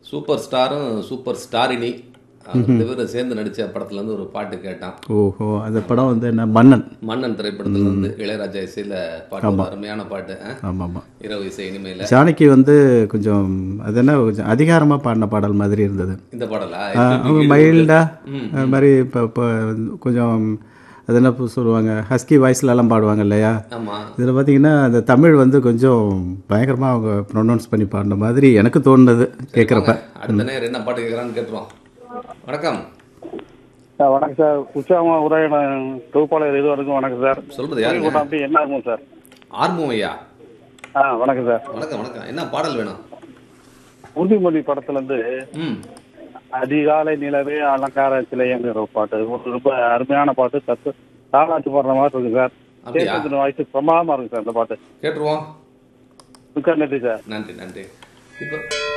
Super ஸ்டாரும் super ஸ்டாரினி அவங்க ரெண்டு பேரும் சேர்ந்து நடிச்ச படத்துல இருந்து ஒரு பாட்டு கேட்டான் ஓஹோ அந்த படம் வந்து என்ன மன்னன் மன்னன் திரைப்படத்துல இருந்து இளையராஜா இசையில பாட்டு ஒரு அருமையான பாட்டு ஆ? ஆமாம் ஆமாம் இரவு இசை இனிமையில ஜானகி வந்து கொஞ்சம் அது என்ன கொஞ்சம் அதிகாரமாக பாடின பாடல் மாதிரி இருந்தது இந்த பாடலா ஆ, அவங்க மைல்டா அது மாதிரி இப்போ இப்போ கொஞ்சம் அது என்ன பு- சொல்லுவாங்க ஹஸ்கி வாய்ஸ்லலாம் பாடுவாங்க இல்லையா ஆமா இதில் பார்த்தீங்கன்னா அந்த தமிழ் வந்து கொஞ்சம் பயங்கரமாக அவங்க ப்ரொனவுன்ஸ் பண்ணி பாடின மாதிரி எனக்கு தோணுது கேட்குறப்ப அடுத்த நேரம் என்ன பாட்டு கேட்குறான்னு கேட்டுருவோம் வணக்கம் சார் வணக்கம் சார் உற்சாகமா உரையாட தொகுப்பாளர் இது வரைக்கும் வணக்கம் சார் சொல்றது யாருங்க கூட்டாம்பி என்ன இருக்கும் சார் ஆர்மம் ஐயா ஆ வணக்கம் சார் வணக்கம் வணக்கம் என்ன பாடல் வேணும் உறுதிமொழி படத்துல இருந்து ம் அதிகாலை நிலவே அலங்கார சிலைங்கிற ஒரு பாட்டு ஒரு ரொம்ப அருமையான பாட்டு தத்து தாளாச்சு பாடுற மாதிரி இருக்கு சார் அப்படியா? கேட்கறது வாய்ஸ் பிரமாதமா இருக்கு சார் இந்த பாட்டு கேட்டுருவோம் மிக்க நன்றி சார் நன்றி நன்றி இப்போ